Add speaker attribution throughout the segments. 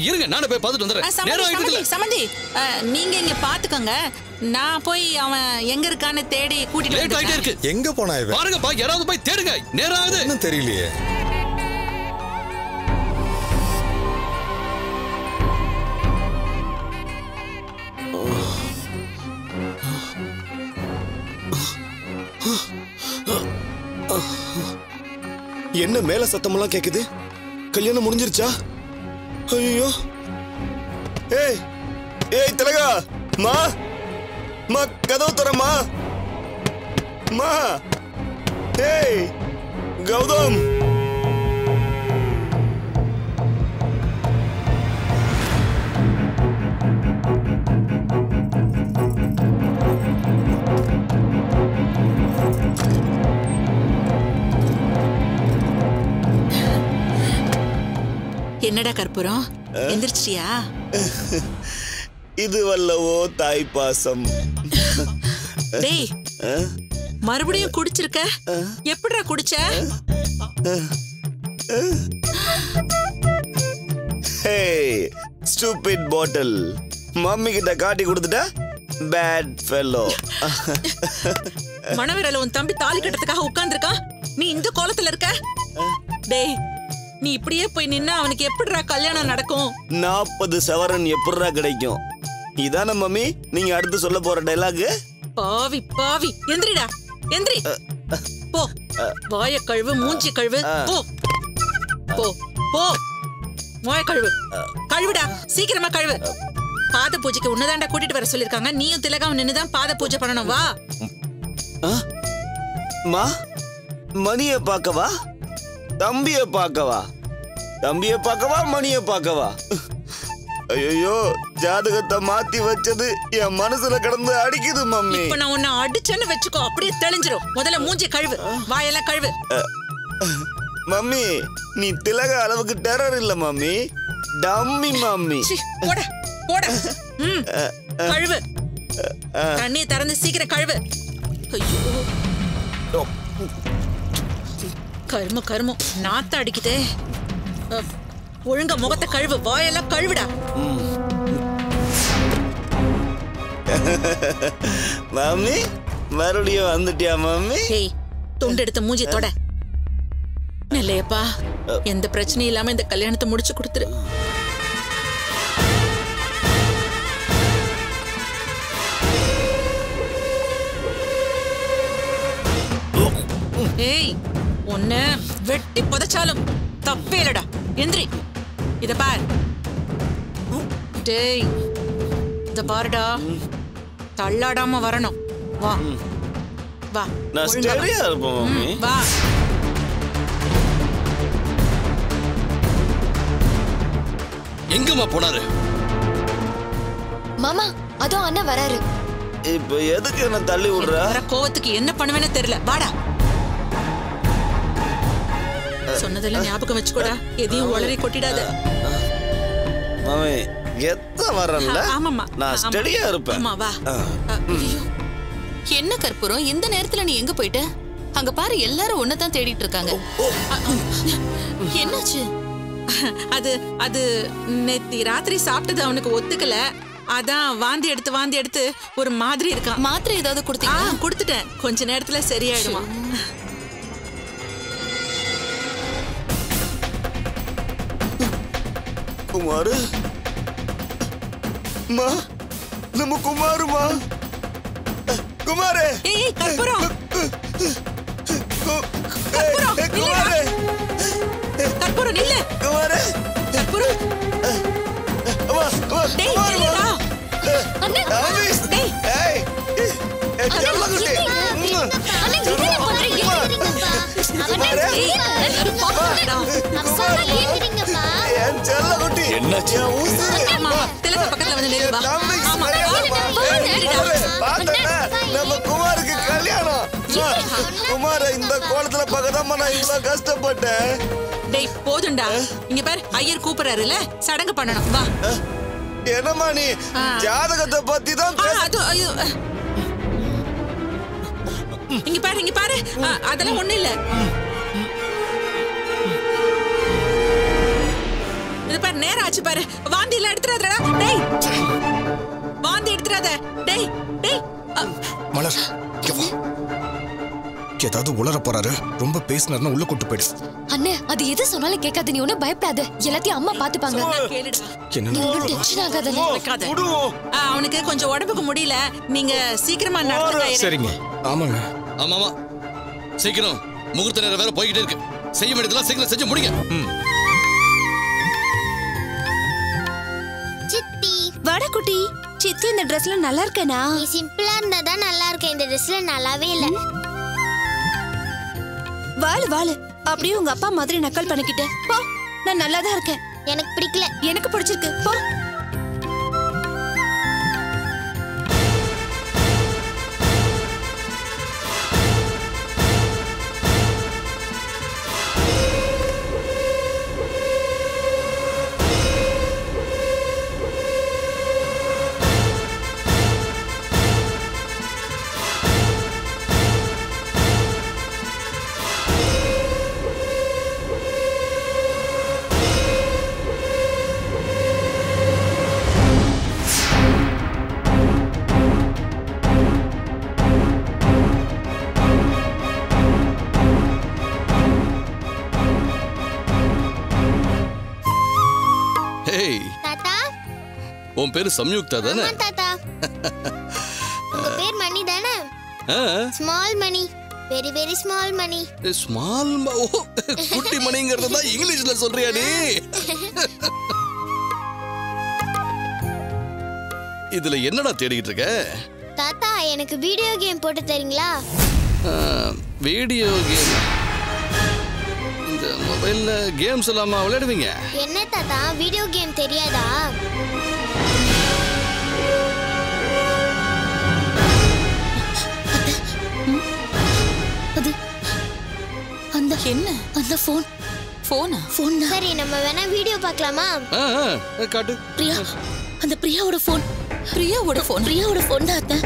Speaker 1: இருங்க நானே போய் பார்த்துட்டு
Speaker 2: ஆ,
Speaker 1: வந்துடுறேன்
Speaker 2: சம்மந்தி
Speaker 1: நேரம் ஆயிட்டு
Speaker 2: சம்மந்தி
Speaker 1: இருக்குல்ல.
Speaker 2: சம்மந்தி ஆ, நீங்க இங்க பாத்துக்கோங்க நான் போய் அவன் எங்க இருக்கான்னு தேடி கூட்டிட்டு
Speaker 1: லேட் ஆயிட்டே
Speaker 2: வந்துடுறேன்.
Speaker 1: இருக்கு
Speaker 3: எங்க போனா இவன்
Speaker 1: பாருங்கப்பா யாராவது போய் தேடுங்க நேரம் ஆகுது
Speaker 3: இன்னும் தெரியலையே
Speaker 4: என்ன மேல சத்தமெல்லாம் கேக்குது கல்யாணம் முடிஞ்சிருச்சா ஐயோ ஏய் ஏய் திலகா மா மா கதவு தரமா மா ஏய் கௌதம்
Speaker 2: என்னடா கற்பூரம் எந்திரிச்சியா
Speaker 4: இது வல்லவோ தாய் பாசம்
Speaker 2: டேய் மறுபடியும் குடிச்சிருக்க எப்படிடா குடிச்ச
Speaker 4: ஹே ஸ்டூபிட் பாட்டில் மம்மி கிட்ட காட்டி கொடுத்துட்டா பேட் ஃபெல்லோ
Speaker 2: மணவரல உன் தம்பி தாலி கட்டுறதுக்காக உட்கார்ந்திருக்கான் நீ இந்த கோலத்துல இருக்க டேய் நீ இப்படியே போய் நின்னா அவனுக்கு எப்படிடா கல்யாணம் நடக்கும்
Speaker 4: நாற்பது சவரன் எப்படிடா கிடைக்கும் இதான மம்மி நீங்க அடுத்து சொல்ல போற டைலாக்
Speaker 2: பாவி பாவி எந்திரிடா எந்திரி போ வாய கழுவு மூஞ்சி கழுவு போ போ போ வாய கழுவு கழுவுடா சீக்கிரமா கழுவு பாத பூஜைக்கு உன்னதாண்டா கூட்டிட்டு வர சொல்லிருக்காங்க நீயும் திலகாவும் நின்னுதான் பாத பூஜை பண்ணணும் வா
Speaker 4: மா மணிய பார்க்கவா தம்பிய பார்க்கவா தம்பிய பார்க்கவா மணிய பார்க்கவா ஐயோ ஜாதகத்தை மாத்தி வச்சது என் மனசுல கிடந்து அடிக்குது மம்மி
Speaker 2: இப்ப நான் உன்னை அடிச்சேன்னு வச்சுக்கோ அப்படியே தெளிஞ்சிரும் முதல்ல மூஞ்சி கழுவு வாயெல்லாம் கழுவு
Speaker 4: மம்மி நீ திலக அளவுக்கு டெரர் இல்ல மம்மி டம்மி மம்மி
Speaker 2: சீ, போட போட ம் கழுவு தண்ணியை திறந்து சீக்கிரம் கழுவு ஐயோ கரும கருமம் நாத்த அடிக்குதே அ, ஒழுங்கா முகத்தை கழுவு வாயெல்லாம் கழுவுடா
Speaker 4: மம்மி மறுபடியும் வந்துட்டியா மம்மி
Speaker 2: ஏய் துண்டு எடுத்து மூஞ்சி தொட இல்லையப்பா எந்த பிரச்சனையும் இல்லாம இந்த கல்யாணத்தை முடிச்சு கொடுத்துரு ஏய் உன்ன வெட்டி புதைச்சாலும் தப்பே இல்லடா எந்திரி இத பார் டேய் இத பாருடா தள்ளாடாம வரணும் வா வா
Speaker 4: நான்
Speaker 2: ஒழுங்கா வா.
Speaker 4: ஸ்டெடியா இருப்பேன் மம்மி
Speaker 2: ம், வா
Speaker 1: எங்கம்மா போனாரு
Speaker 5: மாமா அதோ அண்ணன் வராரு
Speaker 4: இப்ப எதுக்கு என்ன தள்ளி விடுற
Speaker 2: வர கோவத்துக்கு என்ன பண்ணுவேன்னு தெரியல வாடா சொன்னதெல்லாம் ஞாபகம் வச்சுக்கோடா எதையும் உளறி கொட்டிடாத
Speaker 4: மம்மி எத்த வரல
Speaker 2: ஆமாம்மா
Speaker 4: நான்
Speaker 2: ஆமா.
Speaker 4: ஸ்டெடியா இருப்பேன்
Speaker 2: ஆமா வா
Speaker 4: ஆ.
Speaker 2: அ, ஐயோ.
Speaker 6: என்ன கற்பூரம் இந்த நேரத்துல நீ எங்க போயிட்ட அங்க பாரு எல்லாரும் ஒன்னதான் தேடிட்டு இருக்காங்க என்னாச்சு
Speaker 2: அது அது நேத்தி ராத்திரி சாப்பிட்டது அவனுக்கு ஒத்துக்கல அதான் வாந்தி எடுத்து வாந்தி எடுத்து ஒரு மாதிரி இருக்கான்
Speaker 6: மாத்திரை ஏதாவது
Speaker 2: ஆ
Speaker 6: கொடுத்தீங்க
Speaker 2: கொடுத்துட்டேன் கொஞ்ச நேரத்துல சரியாயிடுமா
Speaker 4: குமாரு மா நம்ம குமாருமா குமாரு
Speaker 2: ஏய் ஏய், கற்பூரம்
Speaker 4: கு- ஏய்,
Speaker 2: கற்பூரம்,
Speaker 4: ஏய், குமாரு
Speaker 2: கற்பூரம் நில்லு
Speaker 4: குமாரு
Speaker 2: கற்பூரம்
Speaker 4: அம்மா, அம்மா,
Speaker 2: டேய்
Speaker 4: குமாரு,
Speaker 2: நில்லுடா
Speaker 4: அம்மா. ஆபீஸ்.
Speaker 2: டேய்.
Speaker 4: ஏய், ஏய், ஏய், செல்லக்குட்டி. உம்மா. குமாரு,
Speaker 2: ஏய் எல்லாரும் பாக்கறடா
Speaker 4: என் செல்லக்குட்டி.
Speaker 1: என்னாச்சு?
Speaker 4: என் உசுரு.
Speaker 2: ஆமா திலக பக்கத்துல வந்து நில்லு வா
Speaker 4: தம்பி
Speaker 2: ஆமா
Speaker 4: சரியா
Speaker 2: வா,
Speaker 4: இருப்பா.
Speaker 2: வா,
Speaker 4: ஏய்,
Speaker 2: நில்லுடா.
Speaker 4: குமாரு, பார்த்தேன்ல, நம்ம குமாருக்கு கல்யாணம் அம்மா, குமார இந்த கோலத்துல பார்க்கதாம்மா நான் இவ்வளவு கஷ்டப்பட்டேன்
Speaker 2: டேய் போதும்டா இங்க பாரு ஐயர் கூப்பிடுறாருல சடங்கு பண்ணணும் வா
Speaker 4: என்னம்மா நீ
Speaker 2: ஆ.
Speaker 4: ஜாதகத்தை பத்தி தான்
Speaker 2: ஆ,
Speaker 4: பேச
Speaker 2: அது ஐயோ. இங்க பாரு இங்க பாரு ஆ, அதெல்லாம் ஒண்ணு இல்ல இது பாரு நேரம் ஆச்சு பாரு வாந்தி எல்லாம் எடுத்துறாதடா டேய் வாந்தி எடுத்துறாத டேய் டேய் அ,
Speaker 3: மலர் இங்க வா. ஏதாவது உளற போறாரு ரொம்ப பேசினாருன்னா உள்ள கூட்டு போயிடு
Speaker 5: அண்ணே அது எது சொன்னாலும் கேட்காத நீ ஒன்னும் பயப்படாத எல்லாத்தையும் அம்மா பாத்துப்பாங்க
Speaker 2: சொன்னா கேளுடா
Speaker 3: என்ன
Speaker 5: ஒன்னும் டென்ஷன் ஆகாதண்ணே
Speaker 2: வைக்காத ஆ, அவனுக்கு கொஞ்சம் உடம்புக்கு முடியல நீங்க சீக்கிரமா நடந்து
Speaker 7: சரிங்க
Speaker 3: ஆமாங்க
Speaker 1: ஆமா ஆமா சீக்கிரம் முகூர்த்த நேரம் வேற போய்கிட்டே இருக்கு செய்ய வேண்டியதெல்லாம் சீக்கிரம் செஞ்சு முடிங்க
Speaker 8: சித்தி
Speaker 5: வாடா குட்டி சித்தி இந்த ட்ரெஸ்ல நல்லா இருக்கேனா
Speaker 8: நீ சிம்பிளா இருந்தா தான் நல்லா இருக்க இந்த ட்ரெஸ்ல நல்லாவே இல்ல
Speaker 5: வாழு வாழு அப்படியே உங்க அப்பா மாதிரி நக்கல் பண்ணிக்கிட்டு போ நான் நல்லா தான் இருக்கேன்
Speaker 8: எனக்கு பிடிக்கல
Speaker 5: எனக்கு பிடிச்சிருக்கு போ
Speaker 1: ஹேய்
Speaker 8: தாத்தா
Speaker 1: உன் பேரு சம்யுக்தா தானே
Speaker 8: ஆமா தாத்தா உங்க பேர் மணி தானே small Mani very very small Mani
Speaker 1: small ஓ குட்டி மணிங்கிறது தான் இங்கிலீஷ்ல சொல்றியா நீ இதுல என்னடா தேடிக்கிட்டு இருக்க
Speaker 8: தாத்தா எனக்கு வீடியோ கேம் போட்டு தரீங்களா
Speaker 1: வீடியோ கேம் இந்த மொபைல்ல கேம்ஸ் எல்லாமா விளையாடுவீங்க
Speaker 8: என்ன தாத்தா வீடியோ கேம் தெரியாதா
Speaker 5: அந்த
Speaker 6: என்ன
Speaker 5: அந்த போன்
Speaker 6: போனா
Speaker 5: போன்
Speaker 8: சரி நம்ம வேணா வீடியோ பார்க்கலாமா
Speaker 1: ஆ, ஆ, காட்டு
Speaker 5: பிரியா அந்த பிரியாவோட போன்
Speaker 6: பிரியாவோட போன்
Speaker 5: பிரியாவோட போன் தான் அத்தை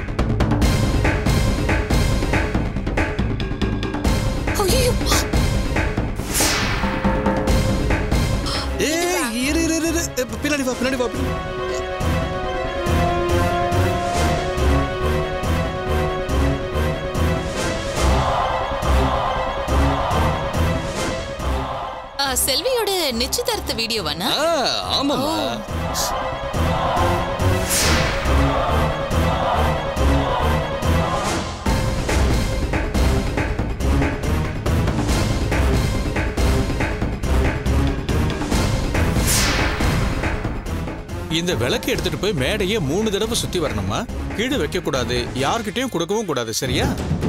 Speaker 5: ஐயோ
Speaker 1: ஏய் இரு இரு இரு, இரு இப்ப பின்னாடி வா பின்னாடி வா பின்னாடி.
Speaker 6: ஆ, செல்வியோட நிச்சயதார்த்த வீடியோவானா
Speaker 1: ஆ ஆமாம்மா
Speaker 7: இந்த விளக்கு எடுத்துட்டு போய் மேடையே மூணு தடவை சுத்தி வரணுமா கீழே வைக்க கூடாது யார்கிட்டயும் கொடுக்கவும் கூடாது சரியா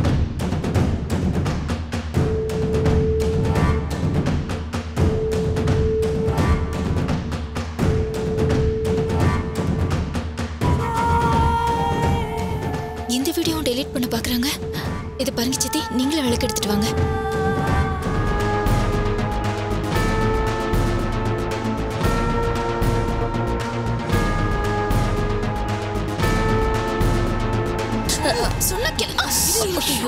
Speaker 5: இந்த வீடியோ டெலீட் பண்ண பாக்குறாங்க இது பாருங்க சித்தி நீங்களே விளக்கு எடுத்துட்டு வாங்க சொன்ன கேளு. ஐயோ.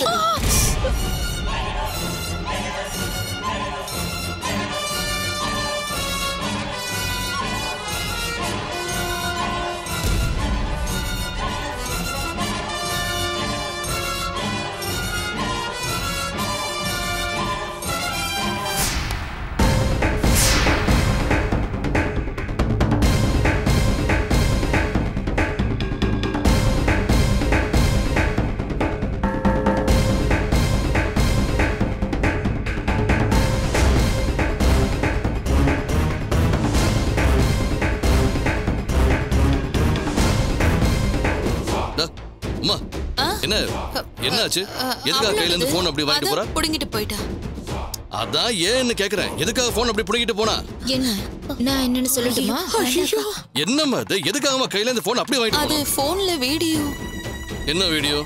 Speaker 1: டா, அம்மா என்ன என்னாச்சு எதுக்காக கையில இருந்து போன் அப்படி வாங்கிட்டு போறா
Speaker 6: புடுங்கிட்டு போயிட்டா
Speaker 1: அதான் ஏன்னு கேக்குறேன் எதுக்காக போன் அப்படி புடிங்கிட்டு போனா
Speaker 5: என்ன நான் என்னன்னு சொல்லட்டுமா
Speaker 1: என்னம்மா இது எதுக்காகமா கையில இருந்து போன் அப்படி வாங்கிட்டு
Speaker 6: அது
Speaker 1: போனா
Speaker 6: போன்ல வீடியோ
Speaker 1: என்ன வீடியோ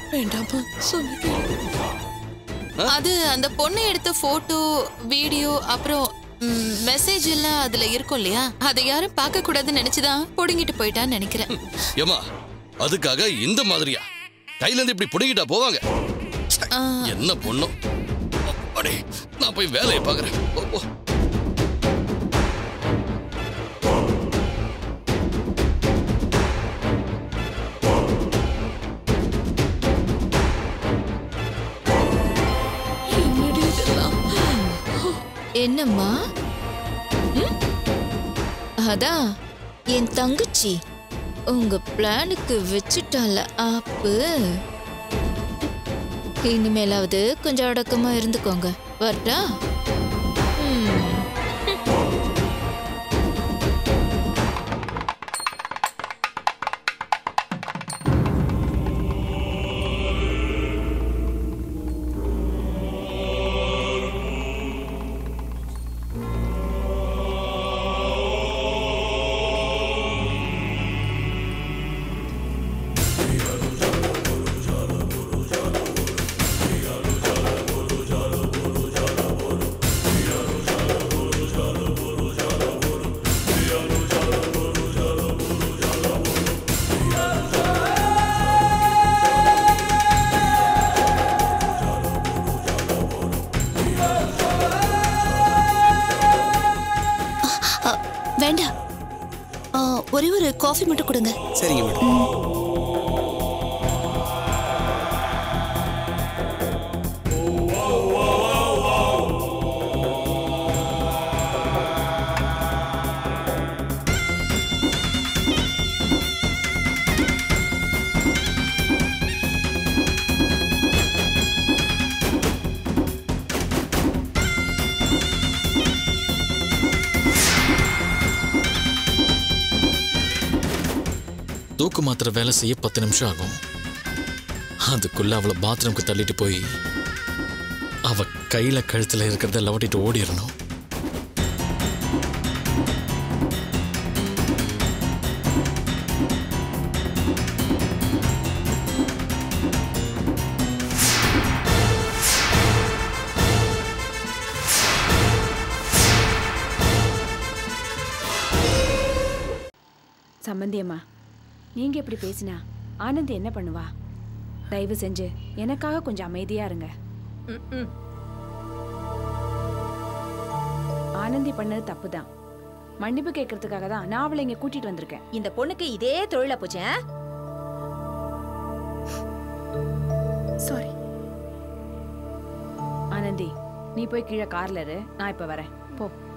Speaker 6: அது அந்த பொண்ணு எடுத்த போட்டோ வீடியோ அப்புறம் மெசேஜ் எல்லாம் அதுல இருக்கும் இல்லையா அதை யாரும் பார்க்க கூடாதுன்னு நினைச்சுதான் புடுங்கிட்டு போயிட்டான்னு நினைக்கிறேன்
Speaker 1: ஏமா அதுக்காக இந்த மாதிரியா கையில இருந்து இப்படி புடிங்கிட்டா போவாங்க ச்சே,
Speaker 6: ஆ.
Speaker 1: என்ன பொண்ணும் அடே நான் போய் வேலையை பாக்குறேன் ஓ, ஓ.
Speaker 5: என்னம்மா ம்? அதான் என் தங்கச்சி உங்க பிளானுக்கு வச்சுட்டால ஆப்பு இனிமேலாவது கொஞ்சம் அடக்கமா இருந்துக்கோங்க வரட்டா ம்.
Speaker 9: வேண்டாம் ஆ, ஒரே ஒரு காஃபி மட்டும் கொடுங்க
Speaker 4: சரிங்க மேடம்
Speaker 10: தூக்கு மாத்திரை வேலை செய்ய பத்து நிமிஷம் ஆகும் அதுக்குள்ள அவளை பாத்ரூம்க்கு தள்ளிட்டு போய் அவ கையில கழுத்துல இருக்கிறத லவட்டிட்டு ஓடிடணும்
Speaker 11: சம்பந்தியம்மா நீங்க இப்படி பேசினா ஆனந்த் என்ன பண்ணுவா தயவு செஞ்சு எனக்காக கொஞ்சம் அமைதியா இருங்க ஆனந்தி பண்ணது தப்புதான் மன்னிப்பு கேட்கறதுக்காக தான் நான் அவளை இங்க கூட்டிட்டு வந்திருக்கேன்
Speaker 2: இந்த பொண்ணுக்கு இதே தொழிலா போச்சு ஆ?
Speaker 11: சாரி ஆனந்தி நீ போய் கீழே கார்ல இரு நான் இப்ப வரேன் போ